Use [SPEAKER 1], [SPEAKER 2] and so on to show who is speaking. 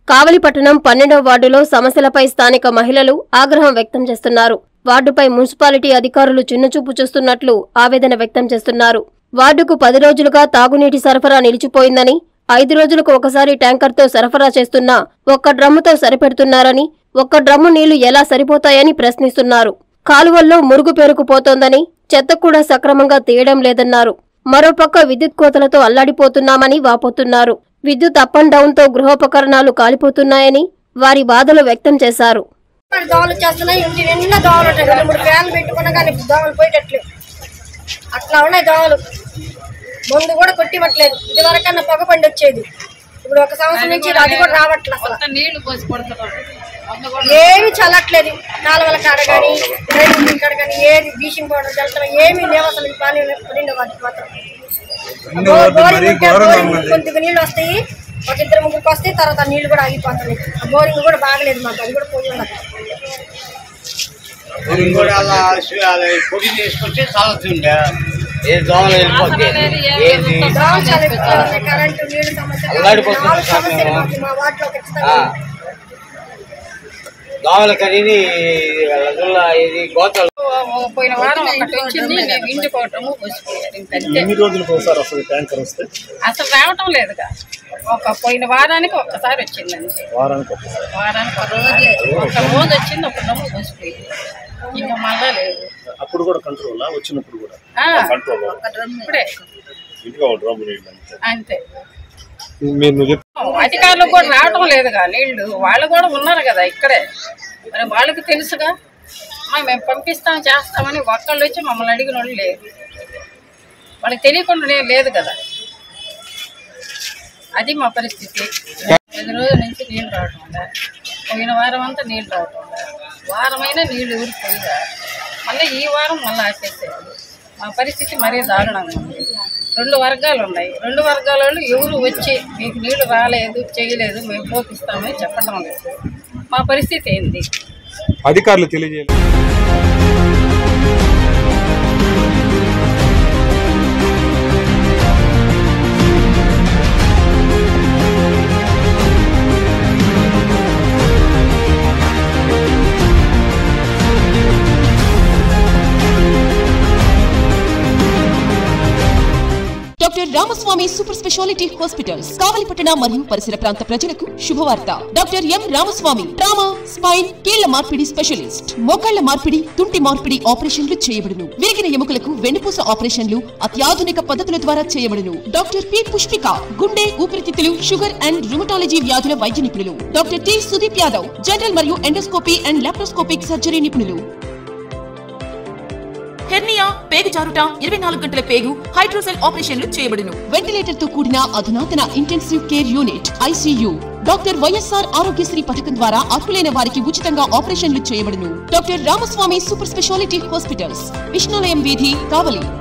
[SPEAKER 1] కావలిపట్టణం పన్నెండవ వార్డులో సమస్యలపై స్థానిక మహిళలు ఆగ్రహం వ్యక్తం చేస్తున్నారు వార్డుపై మున్సిపాలిటీ అధికారులు చిన్నచూపు చూస్తున్నట్లు ఆవేదన వ్యక్తం చేస్తున్నారు వార్డుకు పది రోజులుగా తాగునీటి సరఫరా నిలిచిపోయిందని ఐదు రోజులకు ఒకసారి ట్యాంకర్తో సరఫరా చేస్తున్నా ఒక్క డ్రమ్ముతో సరిపెడుతున్నారని ఒక్క డ్రమ్ము నీళ్లు ఎలా సరిపోతాయని ప్రశ్నిస్తున్నారు కాలువల్లో మురుగు పేరుకుపోతోందని చెత్త కూడా సక్రమంగా తీయడం లేదన్నారు మరోపక్క విద్యుత్ కోతలతో అల్లాడిపోతున్నామని వాపోతున్నారు విద్యుత్ అప్ అండ్ డౌన్ తో గృహోపకరణాలు కాలిపోతున్నాయని వారి బాధలు వ్యక్తం చేశారు
[SPEAKER 2] మరి దోమలు చేస్తున్నాయి ఇంటి నిండా దోమలు ఉంటాయి రెండు మూడు ఫ్యాన్లు పెట్టుకున్నా కానీ దోమలు పోయేటట్లేదు అట్లా ఉన్నాయి దోమలు మందు కూడా కొట్టివ్వట్లేదు ఇది వరకన్నా పొగ పండి వచ్చేది ఇప్పుడు ఒక సంవత్సరం నుంచి అది కూడా రావట్లేదు అసలు
[SPEAKER 3] మొత్తం నీళ్లు పోసి కొడుతున్నాం వంద కూడా
[SPEAKER 2] ఏమి చల్లట్లేదు కాలువల కాడ కానీ డ్రైనేజ్ కాడ కానీ ఏది బ్లీచింగ్ పౌడర్ చల్లటం ఏమీ లేవు అసలు ఈ పానీ రెండు వాటికి మాత్రం బో- బోరింగ్ ఉంటే బోరింగ్ కొద్దిగా నీళ్ళు వస్తాయి ఒక ఇద్దరు ముగ్గురికి వస్తాయి తర్వాత నీళ్లు కూడా ఆగిపోతున్నాయి ఆ బోరింగ్ కూడా బాగలేదు మాకు అది కూడా పోయి ఉన్నది
[SPEAKER 4] దీన్ని కూడా అలా శు- అలా పొడి తీసుకొచ్చి చల్లుతుండే ఏ దోమలు వెళ్ళిపోతే ఏది
[SPEAKER 2] దోమలు చాలా ఎక్కువ ఉన్నాయి. కరెంటు నీళ్ళు సమస్య
[SPEAKER 4] అల్లాడిపోతుంది
[SPEAKER 2] నాలుగు సమస్యలు
[SPEAKER 4] సార్
[SPEAKER 2] మాకు మా వాటిలో
[SPEAKER 4] ఆ.
[SPEAKER 2] ఖచ్చితంగా
[SPEAKER 4] దోమల కనీని రజుల్లా ఇది గోతలు
[SPEAKER 3] పోయిన వారం ఒకటి వచ్చింది మేము ఇంటికి ఒకటము పోసిపోయారు ఇంకంతే
[SPEAKER 5] ఎన్ని రోజులకు ఒకసారి వస్తుంది ట్యాంకర్ వస్తే
[SPEAKER 3] అసలు రావటం లేదుగా ఒక పోయిన వారానికి ఒక్కసారి వచ్చింది అంతే
[SPEAKER 5] వారానికి ఒకసారి
[SPEAKER 3] వారానికి ఒక రోజు ఒక రోజు వచ్చింది ఒక డమ్ము పోసిపోయింది ఇంకా మళ్ళా లేదు
[SPEAKER 5] అప్పుడు కూడా కంట్రోల్ వచ్చినప్పుడు కూడా
[SPEAKER 3] ఆ,
[SPEAKER 5] కంట్రోల్
[SPEAKER 3] ఇప్పుడే
[SPEAKER 5] ఇంటిగా డ్రమ్ నీళ్ళు అంతే
[SPEAKER 3] అంతే
[SPEAKER 5] మీరు నువ్వు చెప్పు
[SPEAKER 3] అధికారులకు కూడా రావటం లేదుగా నీళ్లు వాళ్ళు కూడా ఉన్నారు కదా ఇక్కడే మరి వాళ్ళకి తెలుసుగా "అమ్మా, మేము పంపిస్తాం చేస్తామని ఒక్కళ్ళు వచ్చి మమ్మల్ని అడిగిన వాళ్ళు లేరు వాళ్ళకి తెలియకుండా లేదు కదా అది మా పరిస్థితి పది రోజుల నుంచి నీళ్ళు రావటం లే. పోయిన వారం అంతా నీళ్ళు రావటం లే. వారమైనా నీళ్ళు ఊరిపోయిగా మళ్ళీ ఈ వారం మళ్ళీ ఆపేసేయాలి మా పరిస్థితి మరీ దారుణంగా ఉంది రెండు వర్గాలు ఉన్నాయి రెండు వర్గాల వాళ్ళు ఎవరు వచ్చి మీకు నీళ్లు రాలేదు చేయలేదు మేము పోపిస్తామని చెప్పడం లేదు మా పరిస్థితి ఏంది
[SPEAKER 5] అధికారులు తెలియజేయాలి
[SPEAKER 6] doctor Ramaswamy super speciality hospitals కావలిపట్టణ మరియు పరిసర ప్రాంత ప్రజలకు శుభవార్త doctor M Ramaswamy trauma spine కీళ్ల మార్పిడి స్పెషలిస్ట్ మోకాళ్ల మార్పిడి తుంటి మార్పిడి ఆపరేషన్లు చేయబడును విరిగిన ఎముకలకు వెన్నుపూస ఆపరేషన్లు అత్యాధునిక పద్ధతుల ద్వారా చేయబడును డాక్టర్ పి పుష్పిక గుండె ఊపిరితిత్తులు షుగర్ అండ్ రుమటాలజీ వ్యాధుల వైద్య నిపుణులు doctor T Sudeep Yadav general మరియు ఎండోస్కోపీ అండ్ లాప్రోస్కోపిక్ సర్జరీ నిపుణులు హెర్నియా పేగు జారుట ఇరవై నాలుగు గంటల పేగు హైడ్రోసెల్ ఆపరేషన్లు చేయబడును వెంటిలేటర్ తో కూడిన అధునాతన intensive care unit ICU doctor YSR Aarogyasri పథకం ద్వారా అర్హులైన వారికి ఉచితంగా ఆపరేషన్లు చేయబడును doctor Ramaswamy super speciality hospitals Vishnulayam వీధి కావలి